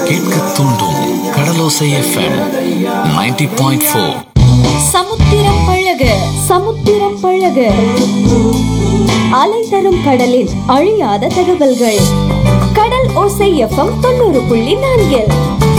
கேட்க தூண்டும் கடலோசை FM 90.4 point four சமுத்திரம் பழக சமுத்திரம் பழக அலை தரும் கடலின் அழியாத தகவல்கள் கடல் ஓசை எஃப்எம் தொண்ணூறு புள்ளி நான்கில்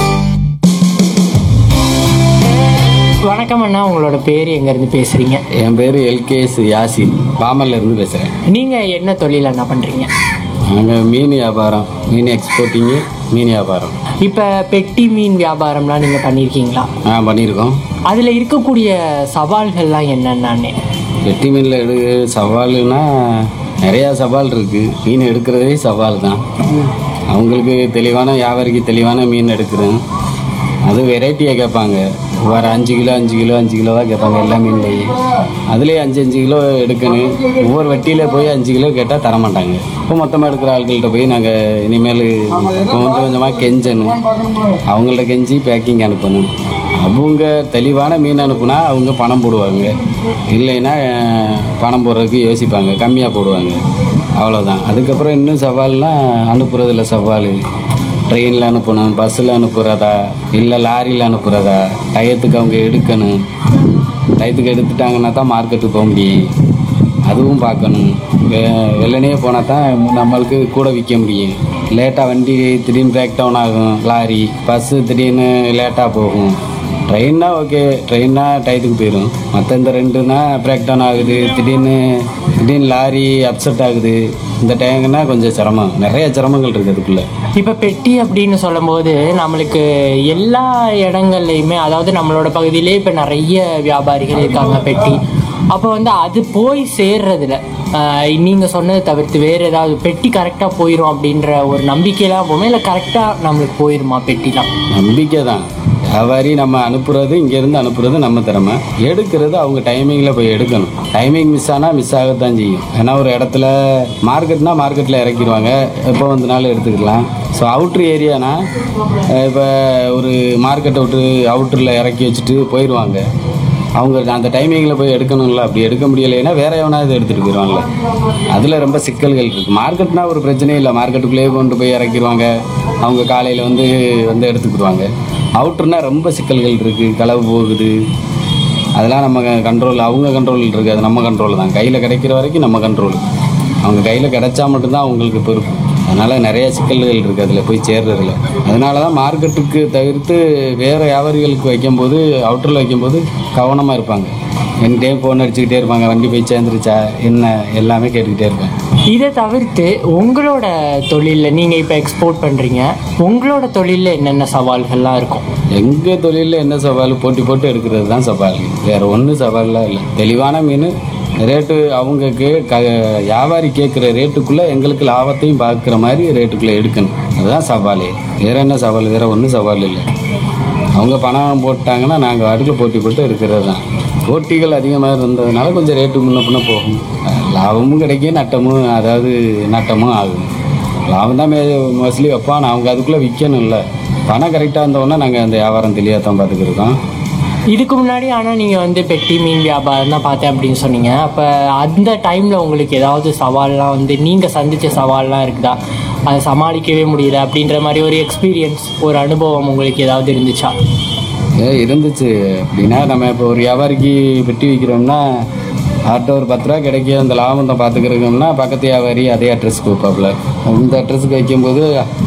வணக்கம் அண்ணா உங்களோட பேர் எங்கேருந்து பேசுகிறீங்க என் பேர் எல்கேஎஸ் யாசின் பாமல்ல இருந்து பேசுகிறேன் நீங்கள் என்ன தொழில் அண்ணா பண்ணுறீங்க நாங்கள் மீன் வியாபாரம் மீன் எக்ஸ்போர்ட்டிங்கு மீன் வியாபாரம் இப்போ பெட்டி மீன் வியாபாரம்லாம் நீங்கள் பண்ணியிருக்கீங்களா ஆ பண்ணியிருக்கோம் அதில் இருக்கக்கூடிய சவால்கள்லாம் என்னென்னானே வெட்டி மீனில் எடு சவாலுன்னா நிறையா சவால் இருக்குது மீன் எடுக்கிறதே சவால் தான் அவங்களுக்கு தெளிவான வியாபாரிக்கு தெளிவான மீன் எடுக்கிறோம் அது வெரைட்டியாக கேட்பாங்க வர அஞ்சு கிலோ அஞ்சு கிலோ அஞ்சு கிலோவாக கேட்பாங்க எல்லா மீன்லையும் அதுலேயே அஞ்சு அஞ்சு கிலோ எடுக்கணும் ஒவ்வொரு வட்டியில் போய் அஞ்சு கிலோ கேட்டால் தர மாட்டாங்க இப்போ மொத்தமாக எடுக்கிற ஆட்கள்கிட்ட போய் நாங்கள் இனிமேல் கொஞ்சம் கொஞ்சமாக கெஞ்சணும் அவங்கள்ட்ட கெஞ்சி பேக்கிங் அனுப்பணும் அவங்க தெளிவான மீன் அனுப்புனா அவங்க பணம் போடுவாங்க இல்லைன்னா அஹ், பணம் போடுறதுக்கு யோசிப்பாங்க கம்மியாக போடுவாங்க அவ்வளோதான் அதுக்கப்புறம் இன்னும் சவால்னா அனுப்புறதுல சவால் ட்ரெயினில் அனுப்பணும் பஸ்ஸில் அனுப்புகிறதா இல்லை லாரியில் அனுப்புகிறதா டயத்துக்கு அவங்க எடுக்கணும் டயத்துக்கு எடுத்துட்டாங்கன்னா தான் மார்க்கெட்டுக்கு போக முடியும் அதுவும் பார்க்கணும் வெ- வெள்ளனே போனால் தான் நம்மளுக்கு கூட விற்க முடியும் லேட்டாக வண்டி திடீர்னு பிரேக் டவுன் ஆகும் லாரி பஸ்ஸு திடீர்னு லேட்டாக போகும் ட்ரெயின்னா ஓகே ட்ரெயின்னா டயத்துக்கு போயிடும் மற்ற இந்த ரெண்டுனா பிரேக் டவுன் ஆகுது திடீர்னு திடீர்னு லாரி அப்செட் ஆகுது இந்த டைம்னா கொஞ்சம் சிரமம் நிறைய சிரமங்கள் இருக்குது அதுக்குள்ளே இப்போ பெட்டி அப்படின்னு சொல்லும்போது நம்மளுக்கு எல்லா இடங்கள்லையுமே அதாவது நம்மளோட பகுதியிலே இப்போ நிறைய வியாபாரிகள் இருக்காங்க பெட்டி அப்போ வந்து அது போய் சேர்றதுல நீங்கள் சொன்னதை தவிர்த்து வேறு ஏதாவது பெட்டி கரெக்டாக போயிடும் அப்படின்ற ஒரு நம்பிக்கையெல்லாம் போகுமா இல்லை கரெக்டாக நம்மளுக்கு போயிருமா பெட்டிலாம் நம்பிக்கை தான் வியாபாரி நம்ம அனுப்புறது இங்கேருந்து அனுப்புறது நம்ம திறமை எடுக்கிறது அவங்க டைமிங்கில் போய் எடுக்கணும் டைமிங் மிஸ் ஆனால் மிஸ் ஆகத்தான் செய்யும் ஏன்னா ஒரு இடத்துல மார்க்கெட்னா மார்க்கெட்டில் இறக்கிடுவாங்க எப்போ வந்தனாலும் எடுத்துக்கலாம் ஸோ அவுட்ரு ஏரியானா இப்போ ஒரு மார்க்கெட்டை விட்டு அவுட்டரில் இறக்கி வச்சுட்டு போயிடுவாங்க அவங்க அந்த டைமிங்கில் போய் எடுக்கணும்ல அப்படி எடுக்க முடியலைன்னா வேற எவனாவது எடுத்துகிட்டு போயிடுவாங்கல்ல அதில் ரொம்ப சிக்கல்கள் இருக்குது மார்க்கெட்னா ஒரு பிரச்சனையும் இல்லை மார்க்கெட்டுக்குள்ளேயே கொண்டு போய் இறக்கிடுவாங்க அவங்க காலையில் வந்து வந்து எடுத்துக்கிடுவாங்க அவுட்டர்னா ரொம்ப சிக்கல்கள் இருக்குது களவு போகுது அதெல்லாம் நம்ம கண்ட்ரோல் அவங்க கண்ட்ரோல் இருக்குது அது நம்ம கண்ட்ரோல் தான் கையில் கிடைக்கிற வரைக்கும் நம்ம கண்ட்ரோல் அவங்க கையில் கிடைச்சா மட்டும்தான் அவங்களுக்கு பொறுப்பு அதனால் நிறைய சிக்கல்கள் இருக்குது அதில் போய் சேர்றதுல அதனால தான் மார்க்கெட்டுக்கு தவிர்த்து வேறு வியாபாரிகளுக்கு வைக்கும்போது அவுட்டரில் வைக்கும்போது கவனமாக இருப்பாங்க என் டைம் ஃபோன் அடிச்சுக்கிட்டே இருப்பாங்க வண்டி போய் சேர்ந்துருச்சா என்ன எல்லாமே கேட்டுக்கிட்டே இருப்பேன் இதை தவிர்த்து உங்களோட தொழிலில் நீங்கள் இப்போ எக்ஸ்போர்ட் பண்ணுறீங்க உங்களோட தொழிலில் என்னென்ன சவால்கள்லாம் இருக்கும் எங்கள் தொழிலில் என்ன சவால் போட்டி போட்டு எடுக்கிறது தான் சவால் வேறு ஒன்றும் சவால்லாம் இல்லை தெளிவான மீன் ரேட்டு அவங்க கே க வியாபாரி கேட்குற ரேட்டுக்குள்ளே எங்களுக்கு லாபத்தையும் பார்க்குற மாதிரி ரேட்டுக்குள்ளே எடுக்கணும் அதுதான் சவாலே வேறு என்ன சவால் வேறு ஒன்றும் சவால் இல்லை அவங்க பணம் போட்டாங்கன்னா நாங்கள் அடுக்க போட்டி போட்டு எடுக்கிறது தான் போட்டிகள் அதிகமாக இருந்ததுனால கொஞ்சம் ரேட்டு முன்ன பின்ன போகும் லாபமும் கிடைக்கும் நட்டமும் அதாவது நட்டமும் ஆகும் லாபம் தான் மோஸ்ட்லி வைப்பான் அவங்க அதுக்குள்ளே விற்கணும்ல பணம் கரெக்டாக இருந்தோன்னா நாங்கள் அந்த வியாபாரம் தெளிவாக தான் பார்த்துக்கிருக்கோம் இதுக்கு முன்னாடி ஆனால் நீங்கள் வந்து பெட்டி மீன் வியாபாரம் தான் பார்த்தேன் அப்படின்னு சொன்னீங்க அப்போ அந்த டைமில் உங்களுக்கு ஏதாவது சவால்லாம் வந்து நீங்கள் சந்தித்த சவால்லாம் இருக்குதா அதை சமாளிக்கவே முடியல அப்படின்ற மாதிரி ஒரு எக்ஸ்பீரியன்ஸ் ஒரு அனுபவம் உங்களுக்கு ஏதாவது இருந்துச்சா ஏ இருந்துச்சு அப்படின்னா நம்ம இப்போ ஒரு வியாபாரிக்கு பெட்டி விற்கிறோம்னா ஆட்டோ ஒரு பத்து ரூபா கிடைக்கும் அந்த லாபத்தை பார்த்துக்கிறோம்னா பக்கத்து வியாபாரி அதே அட்ரஸ்க்கு வைப்பாப்புல இந்த அட்ரஸுக்கு வைக்கும்போது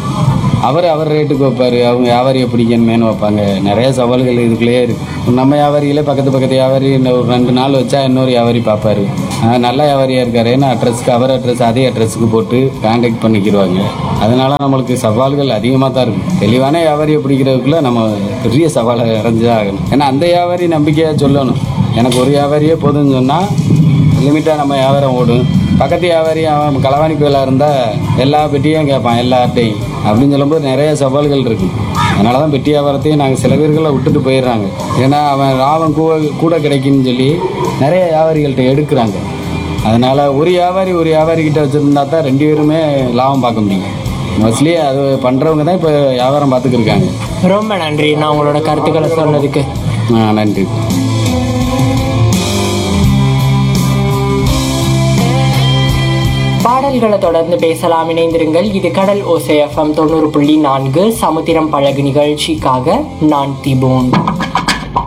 அவர் அவர் ரேட்டுக்கு வைப்பார் அவங்க வியாபாரியை பிடிக்கணுமேனு வைப்பாங்க நிறைய சவால்கள் இதுக்குள்ளேயே இருக்குது நம்ம வியாபாரிகளே பக்கத்து பக்கத்து வியாபாரி இன்னும் ஒரு ரெண்டு நாள் வச்சா இன்னொரு வியாபாரி பார்ப்பாரு ஆஹ் நல்ல வியாபாரியாக இருக்காருன்னு அட்ரஸ்க்கு அவர் அட்ரஸ் அதே அட்ரஸுக்கு போட்டு கான்டாக்ட் பண்ணிக்கிடுவாங்க அதனால நம்மளுக்கு சவால்கள் அதிகமாக தான் இருக்கும் தெளிவான வியாபாரியை பிடிக்கிறதுக்குள்ள நம்ம பெரிய சவாலை அடைஞ்சு தான் ஆகணும் ஏன்னா அந்த வியாபாரி நம்பிக்கையாக சொல்லணும் எனக்கு ஒரு வியாபாரியே போதும்னு சொன்னால் லிமிட்டாக நம்ம வியாபாரம் ஓடும் பக்கத்து வியாபாரி அவன் களவாணி கோயிலாக இருந்தால் எல்லா பெட்டியும் கேட்பான் எல்லா அட்டையும் அப்படின்னு சொல்லும்போது நிறைய சவால்கள் இருக்குது அதனால தான் பெட்டி வியாபாரத்தையும் நாங்கள் சில பேர்களை விட்டுட்டு போயிடுறாங்க ஏன்னா அவன் லாபம் கூட கூட கிடைக்குன்னு சொல்லி நிறைய வியாபாரிகள்கிட்ட எடுக்கிறாங்க அதனால் ஒரு வியாபாரி ஒரு வியாபாரி கிட்ட வச்சுருந்தா தான் ரெண்டு பேருமே லாபம் பார்க்க முடியும் மோஸ்ட்லி அது பண்ணுறவங்க தான் இப்போ வியாபாரம் பார்த்துக்கிருக்காங்க ரொம்ப நன்றி நான் உங்களோட கருத்துக்களை சொன்னதுக்கு ஆ, நன்றி பாடல்களை தொடர்ந்து பேசலாம் இணைந்திருங்கள் இது கடல் ஓசை எஃப்எம் தொண்ணூறு புள்ளி நான்கு சமுத்திரம் பழகு நிகழ்ச்சிக்காக நான் திபோன்